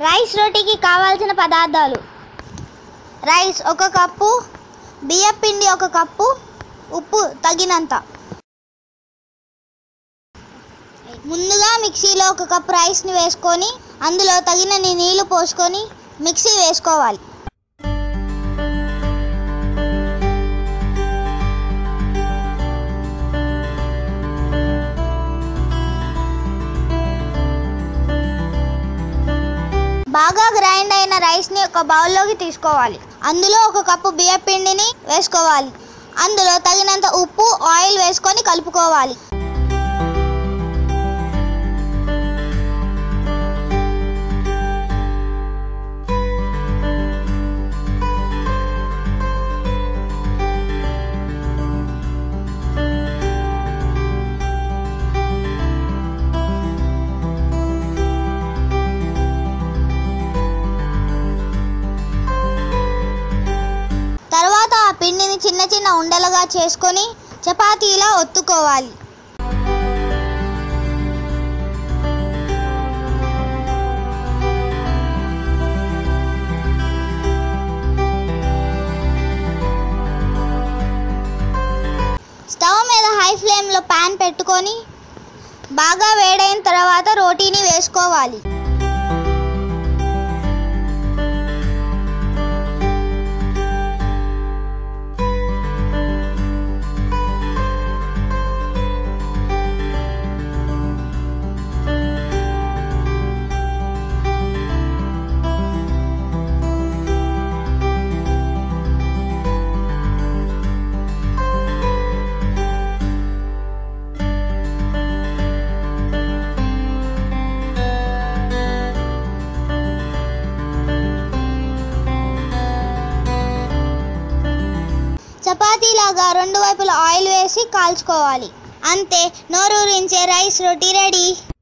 rice రోటీకి కావాల్సిన పదార్థాలు rice ఒక కప్పు బియ్యం పిండి ఒక కప్పు ఉప్పు తగినంత ముందుగా మిక్సీలో ఒక కప్ రైస్ని వేసుకొని అందులో తగినన్ని నీళ్లు పోసుకొని మిక్సీ వేసుకోవాలి బాగా గ్రైండ్ అయిన రైస్ని ఒక బౌల్లోకి తీసుకోవాలి అందులో ఒక కప్పు బియ్యం పిండిని వేసుకోవాలి అందులో తగినంత ఉప్పు ఆయిల్ వేసుకొని కలుపుకోవాలి తర్వాత ఆ పిండిని చిన్న చిన్న ఉండలుగా చేసుకొని చపాతీలా ఒత్తుకోవాలి స్టవ్ మీద హై ఫ్లేమ్లో పాన్ పెట్టుకొని బాగా వేడైన తర్వాత రోటీని వేసుకోవాలి చపాతీలాగా రెండు వైపులా ఆయిల్ వేసి కాల్చుకోవాలి అంతే నోరూరించే రైస్ రోటీ రెడీ